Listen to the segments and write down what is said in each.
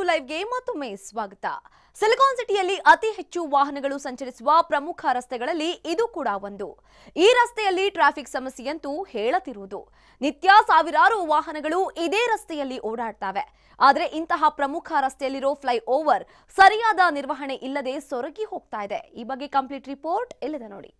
ಲೈವ್ಗೆ ಮತ್ತೊಮ್ಮೆ ಸ್ವಾಗತ ಸಿಲಿಕಾನ್ ಸಿಟಿಯಲ್ಲಿ ಅತಿ ಹೆಚ್ಚು ವಾಹನಗಳು ಸಂಚರಿಸುವ ಪ್ರಮುಖ ರಸ್ತೆಗಳಲ್ಲಿ ಇದು ಕೂಡ ಒಂದು ಈ ರಸ್ತೆಯಲ್ಲಿ ಟ್ರಾಫಿಕ್ ಸಮಸ್ಯೆಯಂತೂ ಹೇಳತಿರುವುದು ನಿತ್ಯ ಸಾವಿರಾರು ವಾಹನಗಳು ಇದೇ ರಸ್ತೆಯಲ್ಲಿ ಓಡಾಡ್ತವೆ ಆದರೆ ಇಂತಹ ಪ್ರಮುಖ ರಸ್ತೆಯಲ್ಲಿರೋ ಫ್ಲೈ ಓವರ್ ಸರಿಯಾದ ನಿರ್ವಹಣೆ ಇಲ್ಲದೆ ಸೊರಗಿ ಹೋಗ್ತಾ ಇದೆ ಈ ಬಗ್ಗೆ ಕಂಪ್ಲೀಟ್ ರಿಪೋರ್ಟ್ ಇಲ್ಲಿದೆ ನೋಡಿ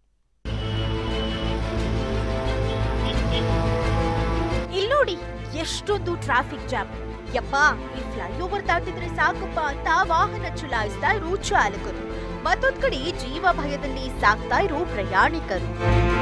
ಇಲ್ನೋಡಿ ಎಷ್ಟೊಂದು ಟ್ರಾಫಿಕ್ ಜಾಮ್ ಯಪ್ಪ ಈ ಫ್ಲೈಓವರ್ ದಾಟಿದ್ರೆ ಸಾಕಪ್ಪ ಅಂತ ವಾಹನ ಚಲಾಯಿಸ್ತಾ ಇರೋ ಚಾಲಕರು ಮತ್ತೊಂದ್ ಕಡೆ ಜೀವ ಭಯದಲ್ಲಿ ಸಾಕ್ತಾ ಇರೋ ಪ್ರಯಾಣಿಕರು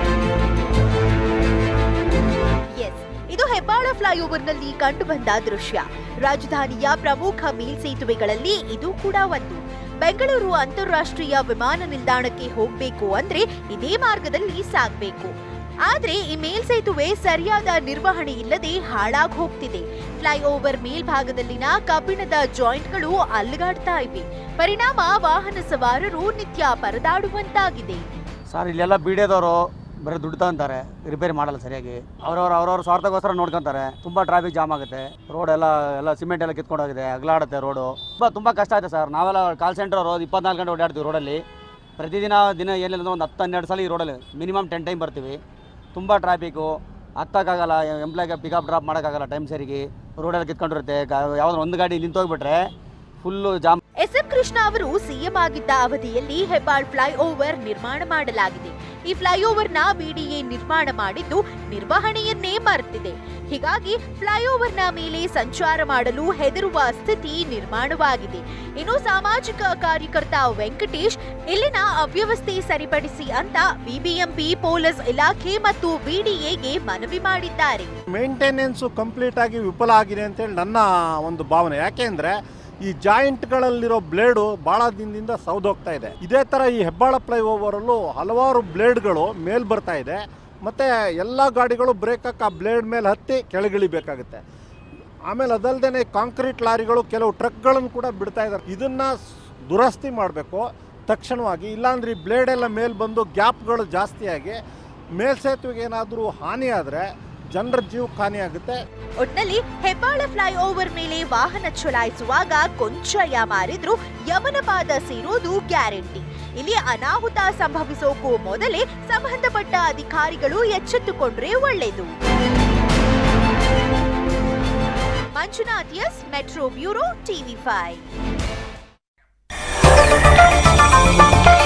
ಎಸ್ ಇದು ಹೆಬ್ಬಾಳ ಫ್ಲೈಓವರ್ನಲ್ಲಿ ಕಂಡುಬಂದ ದೃಶ್ಯ ರಾಜಧಾನಿಯ ಪ್ರಮುಖ ಮೇಲ್ಸೇತುವೆಗಳಲ್ಲಿ ಇದು ಕೂಡ ಒಂದು ಬೆಂಗಳೂರು ಅಂತಾರಾಷ್ಟ್ರೀಯ ವಿಮಾನ ನಿಲ್ದಾಣಕ್ಕೆ ಹೋಗ್ಬೇಕು ಅಂದ್ರೆ ಇದೇ ಮಾರ್ಗದಲ್ಲಿ ಸಾಗ್ಬೇಕು ಆದ್ರೆ ಈ ಮೇಲ್ಸೇತುವೆ ಸರಿಯಾದ ನಿರ್ವಹಣೆ ಇಲ್ಲದೆ ಹಾಳಾಗ್ ಹೋಗ್ತಿದೆ ಫ್ಲೈಓವರ್ ಮೇಲ್ಭಾಗದಲ್ಲಿನ ಕಬ್ಬಿಣದ ಜಾಯಿಂಟ್ಗಳು ಅಲ್ಗಾಡ್ತಾ ಇವೆ ಪರಿಣಾಮ ವಾಹನ ಸವಾರರು ನಿತ್ಯ ಪರದಾಡುವಂತಾಗಿದೆ ಸರ್ ಇಲ್ಲೆಲ್ಲ ಬೀಡಿಯೋದವರು ಬರೀ ದುಡ್ಡು ತಗೊಂತಾರೆ ರಿಪೇರಿ ಮಾಡಲ್ಲ ಸರಿಯಾಗಿ ಅವ್ರವ್ರ ಅವ್ರವ್ರ ಸ್ವಾರ್ಥಕ್ಕೋಸ್ಕರ ನೋಡ್ಕೊಂತಾರೆ ತುಂಬ ಟ್ರಾಫಿಕ್ ಜಾಮ್ ಆಗುತ್ತೆ ರೋಡ್ ಎಲ್ಲ ಎಲ್ಲ ಸಿಮೆಂಟ್ ಎಲ್ಲ ಕಿತ್ಕೊಂಡೋಗಿದೆ ಅಗಲಾಡುತ್ತೆ ರೋಡು ತುಂಬ ತುಂಬ ಕಷ್ಟ ಆಯ್ತು ಸರ್ ನಾವೆಲ್ಲ ಕಾಲ್ ಸೆಂಟರ್ ಅವರು ಇಪ್ಪತ್ನಾಲ್ಕು ಗಂಟೆ ಓಡಾಡ್ತೀವಿ ರೋಡಲ್ಲಿ ಪ್ರತಿದಿನ ದಿನ ಏನಿಲ್ಲ ಅಂದ್ರೆ ಒಂದು ಹತ್ತು ಹನ್ನೆರಡು ಸಲ ಈ ರೋಡಲ್ಲಿ ಮಿನಿಮಮ್ ಟೆನ್ ಟೈಮ್ ಬರ್ತೀವಿ ತುಂಬ ಟ್ರಾಫಿಕ್ಕು ಹತ್ತಕ್ಕಾಗಲ್ಲ ಎಂಪ್ಲಾಯ್ಗೆ ಪಿಕಪ್ ಡ್ರಾಪ್ ಮಾಡೋಕ್ಕಾಗಲ್ಲ ಟೈಮ್ ಸರಿಗೆ ರೋಡಲ್ಲಿ ಕಿತ್ಕೊಂಡಿರುತ್ತೆ ಯಾವುದೋ ಒಂದು ಗಾಡಿ ನಿಂತೋಗ್ಬಿಟ್ರೆ ಫುಲ್ಲು ಜಾಮ್ ಎಸ್ ಎಂ ಕೃಷ್ಣ ಅವರು ಸಿಎಂ ಆಗಿದ್ದ ಅವಧಿಯಲ್ಲಿ ಹೆಬ್ಬಾಳ್ ಫ್ಲೈಓವರ್ ನಿರ್ಮಾಣ ಮಾಡಲಾಗಿದೆ ಈ ಫ್ಲೈಓವರ್ನ ಬಿಡಿಎ ನಿರ್ಮಾಣ ಮಾಡಿದ್ದು ನಿರ್ವಹಣೆಯನ್ನೇ ಮರೆತಿದೆ ಹೀಗಾಗಿ ಫ್ಲೈಓವರ್ನ ಮೇಲೆ ಸಂಚಾರ ಮಾಡಲು ಹೆದರುವ ಸ್ಥಿತಿ ನಿರ್ಮಾಣವಾಗಿದೆ ಇನ್ನು ಸಾಮಾಜಿಕ ಕಾರ್ಯಕರ್ತ ವೆಂಕಟೇಶ್ ಇಲ್ಲಿನ ಅವ್ಯವಸ್ಥೆ ಸರಿಪಡಿಸಿ ಅಂತ ಬಿಬಿಎಂಪಿ ಪೊಲೀಸ್ ಇಲಾಖೆ ಮತ್ತು ಬಿಡಿಎಗೆ ಮನವಿ ಮಾಡಿದ್ದಾರೆ ಮೇಂಟೆನೆನ್ಸು ಕಂಪ್ಲೀಟ್ ಆಗಿ ವಿಫಲ ಆಗಿದೆ ಅಂತೇಳಿ ನನ್ನ ಒಂದು ಭಾವನೆ ಯಾಕೆಂದ್ರೆ ಈ ಜಾಯಿಂಟ್ಗಳಲ್ಲಿರೋ ಬ್ಲೇಡು ಭಾಳ ದಿನದಿಂದ ಸೌದೋಗ್ತಾ ಇದೆ ಇದೇ ಥರ ಈ ಹೆಬ್ಬಾಳ ಫ್ಲೈ ಓವರಲ್ಲೂ ಹಲವಾರು ಬ್ಲೇಡ್ಗಳು ಮೇಲ್ ಬರ್ತಾ ಇದೆ ಮತ್ತು ಎಲ್ಲ ಗಾಡಿಗಳು ಬ್ರೇಕ್ ಹಾಕಿ ಆ ಬ್ಲೇಡ್ ಮೇಲೆ ಹತ್ತಿ ಕೆಳಗಿಳಿಬೇಕಾಗುತ್ತೆ ಆಮೇಲೆ ಅದಲ್ಲದೆ ಕಾಂಕ್ರೀಟ್ ಲಾರಿಗಳು ಕೆಲವು ಟ್ರಕ್ಗಳನ್ನು ಕೂಡ ಬಿಡ್ತಾ ಇದ್ದಾರೆ ಇದನ್ನು ದುರಸ್ತಿ ಮಾಡಬೇಕು ತಕ್ಷಣವಾಗಿ ಇಲ್ಲಾಂದ್ರೆ ಈ ಬ್ಲೇಡ್ ಎಲ್ಲ ಮೇಲೆ ಬಂದು ಗ್ಯಾಪ್ಗಳು ಜಾಸ್ತಿಯಾಗಿ ಮೇಲ್ಸೇತುವೆಗೆ ಏನಾದರೂ ಹಾನಿ ಆದರೆ ಜನರ ಜೀವಕ್ಕೆ ಹಾನಿ ಆಗುತ್ತೆ ಒಟ್ನಲ್ಲಿ ಹೆಬ್ಬಾಳ ಫ್ಲೈಓವರ್ ಮೇಲೆ ವಾಹನ ಚಲಾಯಿಸುವಾಗ ಕೊಂಚ ಯಾಮಾರಿದ್ರು ಯಮನ ಪಾದ ಸೇರೋದು ಗ್ಯಾರಂಟಿ ಇಲ್ಲಿ ಅನಾಹುತ ಸಂಭವಿಸೋಕು ಮೊದಲೇ ಸಂಬಂಧಪಟ್ಟ ಅಧಿಕಾರಿಗಳು ಎಚ್ಚೆತ್ತುಕೊಂಡ್ರೆ ಒಳ್ಳೆಯದು Manjunath S metro bureau TV five